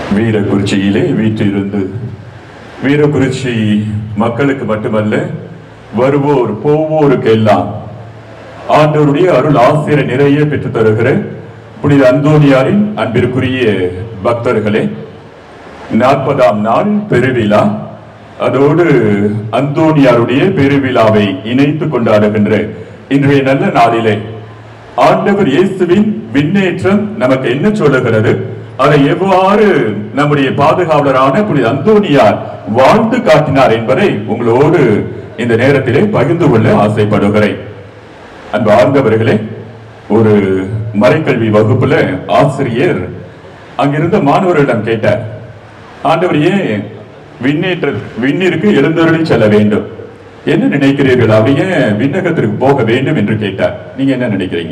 வீரக்குறிச்சியிலே வீற்றிருந்து வீரக்குறிச்சி மக்களுக்கு மட்டுமல்ல வருவோர் போவோருக்கெல்லாம் ஆண்டவருடைய அருள் ஆசிரியர் நிறைய பெற்றுத் தருகிற புனித அந்தோனியாரின் அன்பிற்குரிய பக்தர்களே நாற்பதாம் நாள் பெருவிழா அதோடு அந்தோனியாருடைய பெருவிழாவை இணைத்து கொண்டாடுகின்ற இன்றைய நல்ல நாளிலே ஆண்டவர் இயேசுவின் விண்ணேற்றம் நமக்கு என்ன சொல்லுகிறது அதை எவ்வாறு நம்முடைய பாதுகாவலரான புனித அந்தோனியார் வாழ்ந்து காட்டினார் என்பதை உங்களோடு இந்த நேரத்திலே பகிர்ந்து கொள்ள ஆசைப்படுகிறேன் அன்பு ஆர்ந்தவர்களே ஒரு மறைக்கல்வி வகுப்புல ஆசிரியர் அங்கிருந்த மாணவர்களிடம் கேட்டார் ஆண்டவர் ஏன் விண்ணேற்ற விண்ணிற்கு எழுந்தருளி செல்ல வேண்டும் என்ன நினைக்கிறீர்கள் அவர் ஏன் விண்ணகத்திற்கு போக வேண்டும் என்று கேட்டார் நீங்க என்ன நினைக்கிறீங்க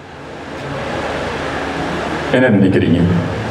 என்ன நினைக்கிறீங்க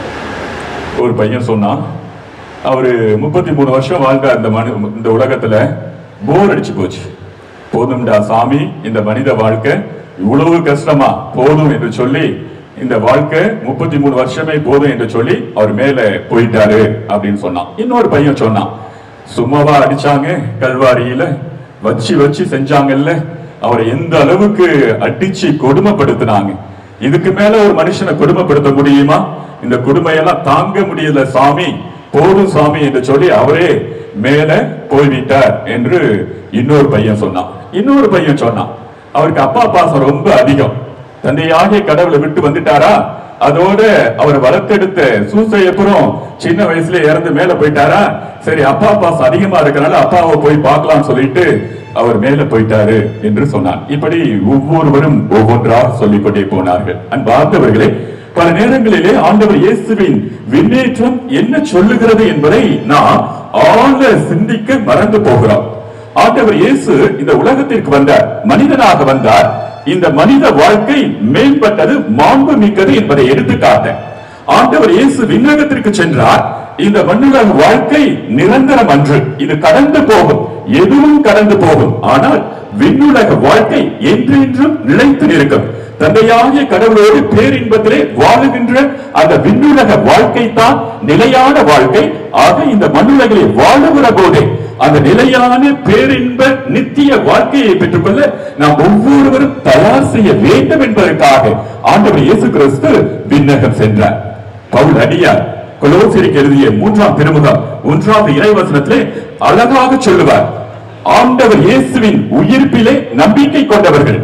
ஒரு பையன் சொன்னான் அவரு முப்பத்தி மூணு வருஷம் வாழ்ந்த அந்த மனு இந்த உலகத்துல போர் அடிச்சு போச்சு போதும்டா சாமி இந்த மனித வாழ்க்கை இவ்வளவு கஷ்டமா போதும் என்று சொல்லி இந்த வாழ்க்கை முப்பத்தி மூணு வருஷமே போதும் என்று சொல்லி அவர் மேல போயிட்டாரு அப்படின்னு சொன்னான் இன்னொரு பையன் சொன்னான் சும்மாவா அடிச்சாங்க கல்வாரியில வச்சு வச்சு செஞ்சாங்கல்ல அவரை எந்த அளவுக்கு அடிச்சு கொடுமைப்படுத்தினாங்க இதுக்கு மேல ஒரு மனுஷனை கொடுமைப்படுத்த முடியுமா இந்த கொடுமையெல்லாம் தாங்க முடியல சாமி போதும் சாமி என்று சொல்லி அவரே மேல போய்விட்டார் என்று இன்னொரு பையன் சொன்னான் இன்னொரு பையன் சொன்னான் அவருக்கு அப்பா பாசம் ரொம்ப அதிகம் தந்தையாகிய கடவுளை விட்டு வந்துட்டாரா அதோட அவர் வளர்த்தெடுத்த சூசையப்புறம் சின்ன வயசுல இறந்து மேல போயிட்டாரா சரி அப்பா பாசம் அதிகமா இருக்கனால அப்பாவை போய் பார்க்கலாம் சொல்லிட்டு அவர் மேல போயிட்டாரு என்று சொன்னார் இப்படி ஒவ்வொருவரும் ஒவ்வொன்றாக சொல்லிக் கொண்டே போனார்கள் அன்பார்ந்தவர்களே பல நேரங்களிலே ஆண்டவர் இயேசுவின் விண்ணேற்றம் என்ன சொல்லுகிறது என்பதை நாம் ஆழ சிந்திக்க மறந்து போகிறோம் ஆண்டவர் இயேசு இந்த உலகத்திற்கு வந்தார் மனிதனாக வந்தார் இந்த மனித வாழ்க்கை மேம்பட்டது மாண்பு மிக்கது என்பதை எடுத்துக்காட்ட ஆண்டவர் இயேசு விண்ணகத்திற்கு சென்றார் இந்த மண்ணுலக வாழ்க்கை நிரந்தரம் அன்று இது கடந்து போகும் எதுவும் கடந்து போகும் ஆனால் விண்ணுலக வாழ்க்கை என்றென்றும் நிலைத்து நிற்கும் தந்தையாகிய கடவுளோடு பேரின்பத்திலே வாழுகின்ற அந்த விண்ணுலக வாழ்க்கை தான் நிலையான வாழ்க்கை ஆக இந்த மண்ணுலகிலே வாழுகிற போதே அந்த நிலையான பேரின்ப நித்திய வாழ்க்கையை பெற்றுக்கொள்ள நாம் ஒவ்வொருவரும் தயார் செய்ய வேண்டும் என்பதற்காக ஆண்டவர் இயேசு கிறிஸ்து விண்ணகம் சென்றார் பவுல் அடியார் கொலோசியருக்கு எழுதிய மூன்றாம் திருமுகம் ஒன்றாவது இறைவசனத்திலே அழகாக சொல்லுவார் ஆண்டவர் இயேசுவின் உயிர்ப்பிலே நம்பிக்கை கொண்டவர்கள்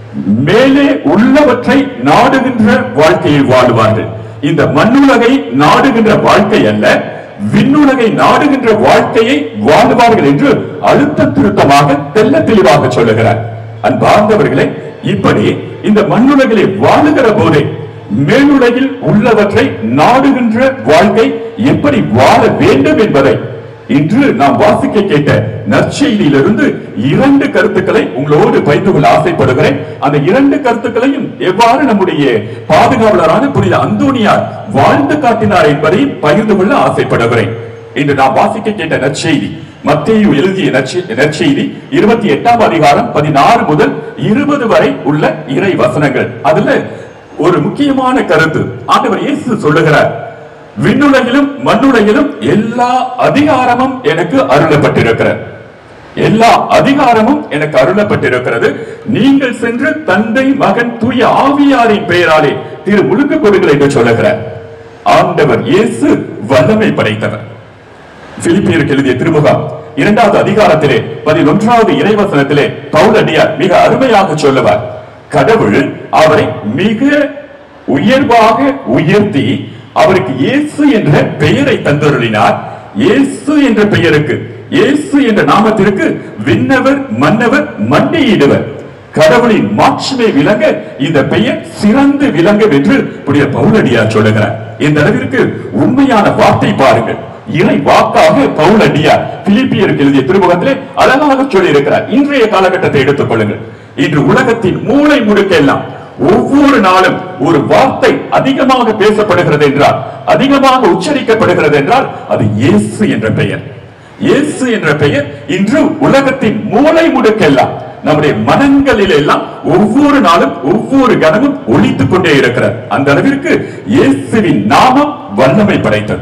மேலே உள்ளவற்றை நாடுகின்ற வாழ்க்கையில் வாழுவார்கள் இந்த மண்ணுலகை நாடுகின்ற வாழ்க்கை அல்ல விண்ணுலகை நாடுகின்ற வாழ்க்கையை வாழுவார்கள் என்று அழுத்த திருத்தமாக தெல்ல தெளிவாக சொல்லுகிறார் அன்பார்ந்தவர்களே இப்படி இந்த மண்ணுலகிலே வாழுகிற போதே மேலுலகில் உள்ளவற்றை நாடுகின்ற வாழ்க்கை எப்படி வாழ வேண்டும் என்பதை இன்று நாம் வாசிக்க கேட்ட நற்செய்தியிலிருந்து இரண்டு கருத்துக்களை உங்களோடு பகிர்ந்து கொள்ள ஆசைப்படுகிறேன் அந்த இரண்டு கருத்துக்களையும் எவ்வாறு நம்முடைய பாதுகாவலரான புனித அந்தோனியார் வாழ்ந்து காட்டினார் என்பதை பகிர்ந்து கொள்ள ஆசைப்படுகிறேன் இன்று நாம் வாசிக்க கேட்ட நற்செய்தி மத்தேயு எழுதிய நற்செ- நற்செய்தி இருபத்தி எட்டாம் அதிகாரம் பதினாறு முதல் இருபது வரை உள்ள இறை வசனங்கள் அதுல ஒரு முக்கியமான கருத்து ஆண்டவர் இயேசு சொல்லுகிறார் விண்ணுலகிலும் மண்ணுலகிலும் எல்லா அதிகாரமும் எனக்கு அருளப்பட்டிருக்கிறது எல்லா அதிகாரமும் எனக்கு அருளப்பட்டிருக்கிறது நீங்கள் சென்று தந்தை மகன் தூய ஆவியாரின் பெயராலே திரு முழுக்க கொடுங்கள் என்று சொல்லுகிறார் ஆண்டவர் இயேசு வல்லமை படைத்தவர் பிலிப்பியருக்கு எழுதிய திருமுகம் இரண்டாவது அதிகாரத்திலே பதினொன்றாவது இறைவசனத்திலே பவுலடியார் மிக அருமையாக சொல்லுவார் கடவுள் அவரை மிக உயர்வாக உயர்த்தி அவருக்கு இயேசு என்ற பெயரை தந்தருளினார் இயேசு என்ற பெயருக்கு இயேசு என்ற நாமத்திற்கு விண்ணவர் மன்னவர் மண்டியிடுவர் கடவுளின் மாட்சிமை விளங்க இந்த பெயர் சிறந்து விளங்க என்று புனித பவுலடியார் சொல்லுகிறார் இந்த அளவிற்கு உண்மையான வார்த்தை பாருங்கள் இறை வாக்காக பவுலடியார் பிலிப்பியருக்கு எழுதிய திருமுகத்திலே அழகாக சொல்லி இருக்கிறார் இன்றைய காலகட்டத்தை எடுத்துக் கொள்ளுங்கள் இன்று உலகத்தின் மூளை முடுக்கெல்லாம் ஒவ்வொரு நாளும் ஒரு வார்த்தை அதிகமாக பேசப்படுகிறது என்றால் அதிகமாக உச்சரிக்கப்படுகிறது என்றால் அது இயேசு என்ற பெயர் இயேசு என்ற பெயர் இன்று உலகத்தின் மூளை முடுக்கெல்லாம் நம்முடைய மனங்களில் எல்லாம் ஒவ்வொரு நாளும் ஒவ்வொரு கணமும் ஒலித்துக் கொண்டே இருக்கிறது அந்த அளவிற்கு இயேசுவின் நாமம் வல்லமை படைத்தது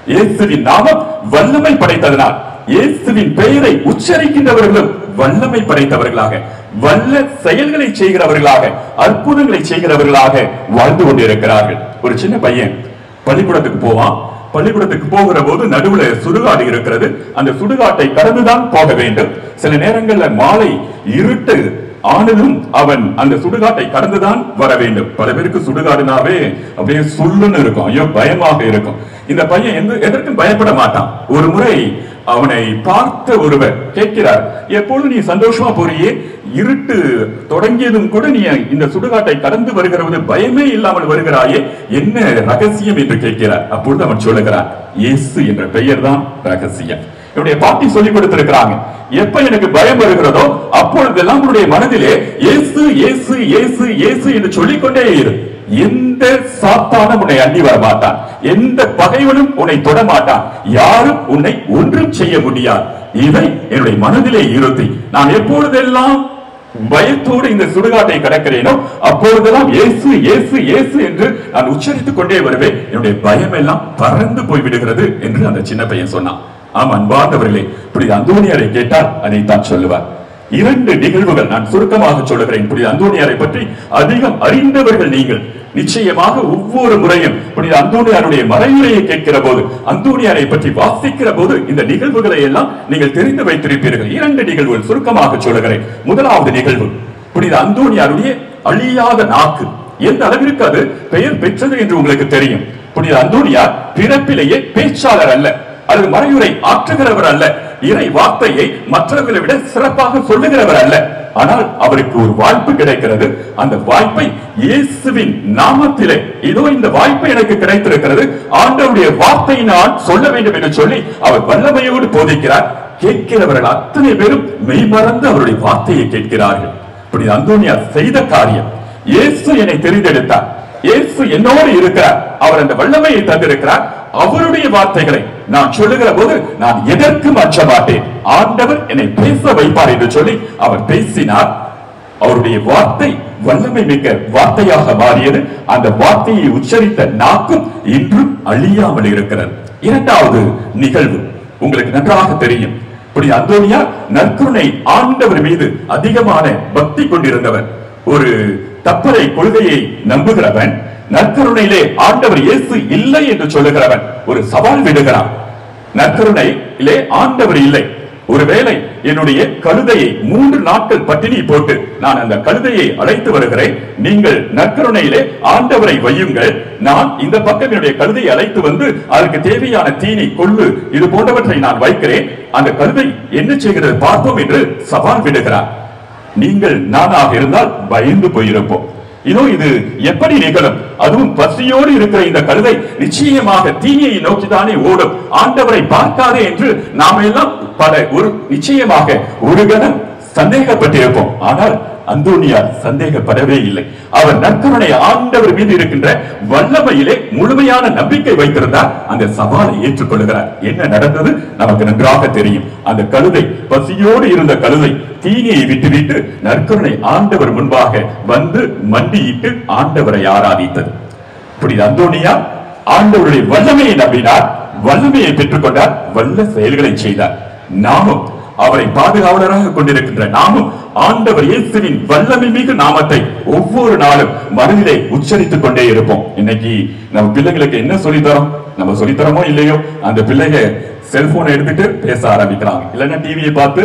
இயேசுவின் நாமம் வல்லமை படைத்ததனால் இயேசுவின் பெயரை உச்சரிக்கின்றவர்களும் வல்லமை படைத்தவர்களாக வல்ல செயல்களை செய்கிறவர்களாக அற்புதங்களை செய்கிறவர்களாக வாழ்ந்து கொண்டிருக்கிறார்கள் ஒரு சின்ன பையன் பள்ளிக்கூடத்துக்கு போவான் பள்ளிக்கூடத்துக்கு போகிற போது நடுவுல சுடுகாடு இருக்கிறது அந்த சுடுகாட்டை கடந்துதான் போக வேண்டும் சில நேரங்கள்ல மாலை இருட்டு ஆனதும் அவன் அந்த சுடுகாட்டை கடந்துதான் வர வேண்டும் பல பேருக்கு சுடுகாடுனாவே அப்படியே சுள்ளுன்னு இருக்கும் ஐயோ பயமாக இருக்கும் இந்த பையன் எந்த எதற்கும் பயப்பட மாட்டான் ஒரு முறை அவனை பார்த்த ஒருவர் கேட்கிறார் எப்பொழுது நீ சந்தோஷமா போறியே இருட்டு தொடங்கியதும் கூட நீ இந்த சுடுகாட்டை கடந்து வருகிறது பயமே இல்லாமல் வருகிறாயே என்ன ரகசியம் என்று கேட்கிறார் அப்பொழுது அவன் சொல்லுகிறான் இயேசு என்ற பெயர் தான் ரகசியம் என்னுடைய பாட்டி சொல்லிக் கொடுத்திருக்கிறாங்க எப்ப எனக்கு பயம் வருகிறதோ அப்பொழுதெல்லாம் உன்னுடைய மனதிலே இயேசு இயேசு இயேசு இயேசு என்று சொல்லிக்கொண்டே இரு எந்த சாத்தானும் உன்னை அண்டி வர மாட்டான் எந்த பகைவனும் உன்னை தொட மாட்டான் யாரும் உன்னை ஒன்றும் செய்ய முடியாது இவை என்னுடைய மனதிலே இருத்தி நான் எப்பொழுதெல்லாம் பயத்தோடு இந்த சுடுகாட்டை கடக்கிறேனோ அப்பொழுதெல்லாம் இயேசு இயேசு இயேசு என்று நான் உச்சரித்துக் கொண்டே வருவேன் என்னுடைய பயம் எல்லாம் பறந்து போய் விடுகிறது என்று அந்த சின்ன பையன் சொன்னான் ஆம் அன்பார்ந்தவர்களே இப்படி அந்தோனியாரை கேட்டால் அதைத்தான் சொல்லுவார் இரண்டு நிகழ்வுகள் நான் சுருக்கமாக சொல்லுகிறேன் புனித அந்தோனியாரை பற்றி அதிகம் அறிந்தவர்கள் நீங்கள் நிச்சயமாக ஒவ்வொரு முறையும் புனித அந்தோனியாருடைய மறைமுறையை கேட்கிற போது அந்தோனியாரை பற்றி வாசிக்கிற போது இந்த நிகழ்வுகளை எல்லாம் நீங்கள் தெரிந்து வைத்திருப்பீர்கள் இரண்டு நிகழ்வுகள் சுருக்கமாக சொல்லுகிறேன் முதலாவது நிகழ்வு புனித அந்தோனியாருடைய அழியாத நாக்கு எந்த அளவிற்கு அது பெயர் பெற்றது என்று உங்களுக்கு தெரியும் புனித அந்தோனியார் பிறப்பிலேயே பேச்சாளர் அல்ல அல்லது மறையுரை ஆற்றுகிறவர் அல்ல இறை வார்த்தையை மற்றவர்களை விட சிறப்பாக சொல்லுகிறவர் அல்ல ஆனால் அவருக்கு ஒரு வாய்ப்பு கிடைக்கிறது அந்த வாய்ப்பை இயேசுவின் நாமத்திலே இதோ இந்த வாய்ப்பு எனக்கு கிடைத்திருக்கிறது ஆண்டவருடைய வார்த்தை நான் சொல்ல வேண்டும் என்று சொல்லி அவர் வல்லமையோடு போதிக்கிறார் கேட்கிறவர்கள் அத்தனை பேரும் மெய்மறந்து அவருடைய வார்த்தையை கேட்கிறார்கள் இப்படி அந்தோனியார் செய்த காரியம் இயேசு என்னை தெரிந்தெடுத்தார் இயேசு என்னோடு இருக்கிறார் அவர் அந்த வல்லமையை தந்திருக்கிறார் அவருடைய வார்த்தைகளை நான் சொல்லுகிற போது நான் எதற்கும் அச்ச மாட்டேன் ஆண்டவர் என்னை பேச வைப்பார் என்று சொல்லி அவர் பேசினார் அவருடைய வார்த்தை வல்லமை மிக்க வார்த்தையாக மாறியது அந்த வார்த்தையை உச்சரித்த நாக்கும் இன்றும் அழியாமல் இருக்கிறது இரண்டாவது நிகழ்வு உங்களுக்கு நன்றாக தெரியும் இப்படி அந்தோனியா நற்கருணை ஆண்டவர் மீது அதிகமான பக்தி கொண்டிருந்தவர் ஒரு தப்பறை கொள்கையை நம்புகிறவன் நற்கருணையிலே ஆண்டவர் இயேசு இல்லை என்று சொல்லுகிறவன் ஒரு சவால் விடுகிறான் நற்கருணையிலே ஆண்டவர் இல்லை ஒருவேளை என்னுடைய கழுதையை மூன்று நாட்கள் பட்டினி போட்டு நான் அந்த கழுதையை அழைத்து வருகிறேன் நீங்கள் நற்கருணையிலே ஆண்டவரை வையுங்கள் நான் இந்த பக்கம் என்னுடைய கழுதையை அழைத்து வந்து அதற்கு தேவையான தீனி கொள்ளு இது போன்றவற்றை நான் வைக்கிறேன் அந்த கழுதை என்ன செய்கிறது பார்ப்போம் என்று சவால் விடுகிறார் நீங்கள் நானாக இருந்தால் பயந்து போயிருப்போம் இதோ இது எப்படி நிகழும் அதுவும் பசியோடு இருக்கிற இந்த கழுதை நிச்சயமாக தீனியை நோக்கித்தானே ஓடும் ஆண்டவரை பார்க்காதே என்று நாம எல்லாம் பல ஒரு நிச்சயமாக ஒரு கணம் சந்தேகப்பட்டிருப்போம் ஆனால் அந்தோனியார் சந்தேகப்படவே இல்லை அவர் நற்கருணை ஆண்டவர் மீது இருக்கின்ற வல்லமையிலே முழுமையான நம்பிக்கை வைத்திருந்தார் அந்த சவாலை ஏற்றுக்கொள்கிறார் என்ன நடந்தது நமக்கு நன்றாக தெரியும் அந்த கழுதை பசியோடு இருந்த கழுதை தீனியை விட்டுவிட்டு நற்கருணை ஆண்டவர் முன்பாக வந்து மண்டியிட்டு ஆண்டவரை ஆராதித்தது இப்படி அந்தோனியா ஆண்டவருடைய வல்லமையை நம்பினார் வல்லமையை பெற்றுக்கொண்டார் வல்ல செயல்களை செய்தார் நாமும் அவரை பாதுகாவலராக கொண்டிருக்கின்ற நாமும் ஆண்டவர் இயேசுவின் வல்லமை மிகு நாமத்தை ஒவ்வொரு நாளும் மனதிலே உச்சரித்துக் கொண்டே இருப்போம் இன்னைக்கு நம்ம பிள்ளைங்களுக்கு என்ன சொல்லித்தரோம் நம்ம சொல்லித்தரமோ இல்லையோ அந்த பிள்ளைங்க செல்போனை எடுத்துட்டு பேச ஆரம்பிக்கிறாங்க இல்லைன்னா டிவியை பார்த்து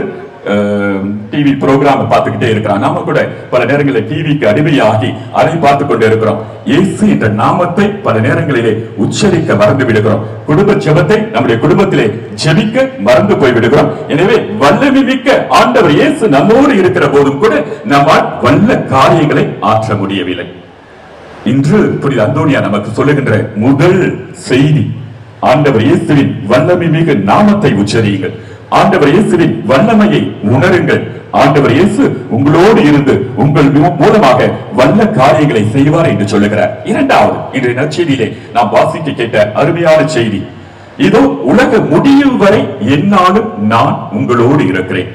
டிவி ப்ரோக்ராம் பார்த்துக்கிட்டே இருக்கிறான் நாம கூட பல நேரங்களில் டிவிக்கு அடிமையாகி அதை பார்த்து கொண்டு இருக்கிறோம் இயேசு என்ற நாமத்தை பல நேரங்களிலே உச்சரிக்க மறந்து விடுகிறோம் குடும்ப ஜெபத்தை நம்முடைய குடும்பத்திலே ஜெபிக்க மறந்து போய் விடுகிறோம் எனவே வல்லமை மிக்க ஆண்டவர் இயேசு நம்மோடு இருக்கிற போதும் கூட நம்மால் வல்ல காரியங்களை ஆற்ற முடியவில்லை இன்று புனித அந்தோனியா நமக்கு சொல்லுகின்ற முதல் செய்தி ஆண்டவர் இயேசுவின் வல்லமை மிகு நாமத்தை உச்சரியுங்கள் ஆண்டவர் இயேசுவின் வல்லமையை உணருங்கள் ஆண்டவர் இயேசு உங்களோடு இருந்து உங்கள் மூ- மூலமாக வல்ல காரியங்களை செய்வார் என்று சொல்லுகிறார் இரண்டாவது இன்றைய நற்செய்தியிலே நாம் வாசிக்க கேட்ட அருமையான செய்தி இதோ உலக முடியும் வரை என்னாலும் நான் உங்களோடு இருக்கிறேன்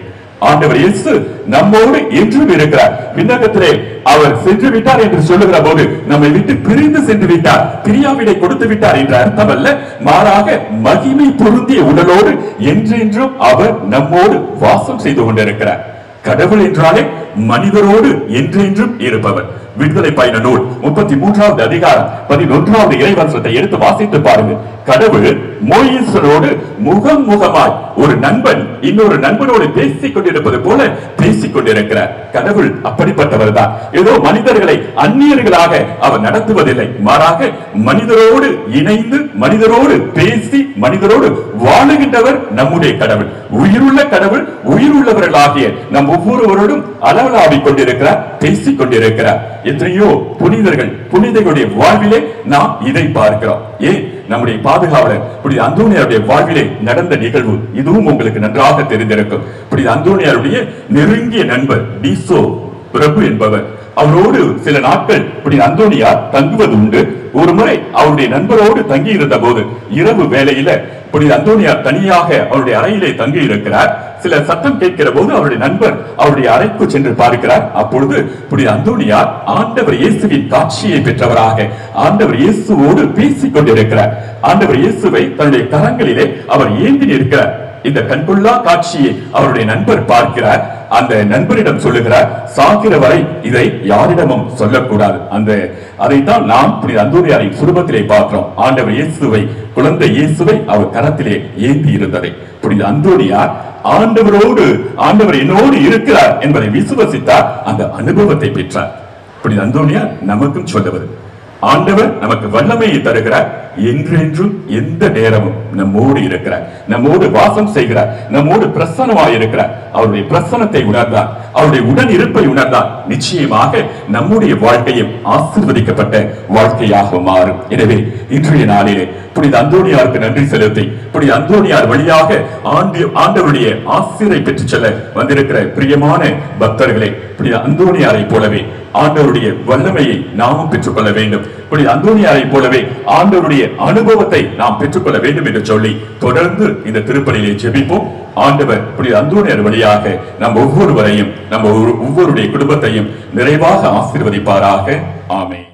ஆண்டவர் இயேசு நம்மோடு என்றும் இருக்கிறார் விண்ணகத்திலே அவர் சென்று விட்டார் என்று சொல்லுகிற போது நம்மை விட்டு பிரிந்து சென்று விட்டார் பிரியாவிடை கொடுத்து விட்டார் என்ற அர்த்தம் அல்ல மாறாக மகிமை பொருந்திய உடலோடு என்றென்றும் அவர் நம்மோடு வாசம் செய்து கொண்டிருக்கிறார் கடவுள் என்றாலே மனிதரோடு என்றென்றும் இருப்பவர் விடுதலை பயண நூல் முப்பத்தி மூன்றாவது அதிகாரம் பதினொன்றாவது இறைவசனத்தை எடுத்து வாசித்து பாருங்க கடவுள் மோயிசரோடு முகம் முகமாய் ஒரு நண்பன் இன்னொரு நண்பனோடு பேசிக் கொண்டிருப்பது போல பேசிக் கொண்டிருக்கிறார் கடவுள் அப்படிப்பட்டவர் தான் ஏதோ மனிதர்களை அந்நியர்களாக அவர் நடத்துவதில்லை மாறாக மனிதரோடு இணைந்து மனிதரோடு பேசி மனிதரோடு வாழுகின்றவர் நம்முடைய கடவுள் உயிருள்ள கடவுள் உயிருள்ளவர்களாகிய நம் ஒவ்வொருவரோடும் அளவலாவிக் கொண்டிருக்கிறார் பேசிக் கொண்டிருக்கிறார் எத்தனையோ புனிதர்கள் புனிதர்களுடைய வாழ்விலே நாம் இதை பார்க்கிறோம் ஏன் நம்முடைய பாதுகாவலர் புனித அந்தோனியாருடைய வாழ்விலே நடந்த நிகழ்வு இதுவும் உங்களுக்கு நன்றாக தெரிந்திருக்கும் புனித அந்தோனியாருடைய நெருங்கிய நண்பர் டீசோ பிரபு என்பவர் அவரோடு சில நாட்கள் புனித அந்தோனியார் தங்குவது உண்டு ஒரு முறை அவருடைய நண்பரோடு தங்கி இருந்த போது இரவு வேளையில புனித அந்தோனியார் தனியாக அவருடைய அறையிலே தங்கி இருக்கிறார் சில சத்தம் கேட்கிற போது அவருடைய நண்பர் அவருடைய அறைக்கு சென்று பார்க்கிறார் அப்பொழுது புனித அந்தோனியார் ஆண்டவர் இயேசுவின் காட்சியை பெற்றவராக ஆண்டவர் இயேசுவோடு பேசிக் கொண்டிருக்கிறார் ஆண்டவர் இயேசுவை தன்னுடைய கரங்களிலே அவர் ஏந்தி நிற்கிறார் இந்த கண்கொள்ளா காட்சியை அவருடைய நண்பர் பார்க்கிறார் அந்த நண்பரிடம் சொல்லுகிறார் சாகிற வரை இதை யாரிடமும் சொல்லக்கூடாது அந்த அதைத்தான் நாம் புனித அந்தோனியாரின் சுரூபத்திலே பார்க்கிறோம் ஆண்டவர் இயேசுவை குழந்தை இயேசுவை அவர் கரத்திலே ஏந்தி இருந்ததை புனித அந்தோனியார் ஆண்டவரோடு ஆண்டவர் என்னோடு இருக்கிறார் என்பதை விசுவசித்தார் அந்த அனுபவத்தை பெற்றார் புனித அந்தோனியார் நமக்கும் சொல்லுவது ஆண்டவர் நமக்கு வல்லமையை தருகிறார் என்றென்றும் எந்த நேரமும் நம்மோடு இருக்கிறார் நம்மோடு வாசம் செய்கிறார் நம்மோடு பிரசன்னமாய் இருக்கிறார் அவருடைய பிரசன்னத்தை உணர்ந்தார் அவருடைய உடன் இருப்பை உணர்ந்தார் நிச்சயமாக நம்முடைய வாழ்க்கையும் ஆசீர்வதிக்கப்பட்ட வாழ்க்கையாக மாறும் எனவே இன்றைய நாளிலே புனித அந்தோனியாருக்கு நன்றி செலுத்தி புனித அந்தோனியார் வழியாக ஆண்டு ஆண்டவருடைய ஆசிரை பெற்றுச் செல்ல வந்திருக்கிற பிரியமான பக்தர்களே புனித அந்தோனியாரை போலவே ஆண்டவருடைய வல்லமையை நாமும் பெற்றுக்கொள்ள வேண்டும் புனித அந்தோனியாரை போலவே ஆண்டவருடைய அனுபவத்தை நாம் பெற்றுக்கொள்ள வேண்டும் என்று சொல்லி தொடர்ந்து இந்த திருப்பலியிலே ஜெபிப்போம் ஆண்டவர் புனித அந்தோனியார் வழியாக நம் ஒவ்வொருவரையும் நம்ம ஒவ்வொருடைய குடும்பத்தையும் நிறைவாக ஆசீர்வதிப்பாராக ஆமென்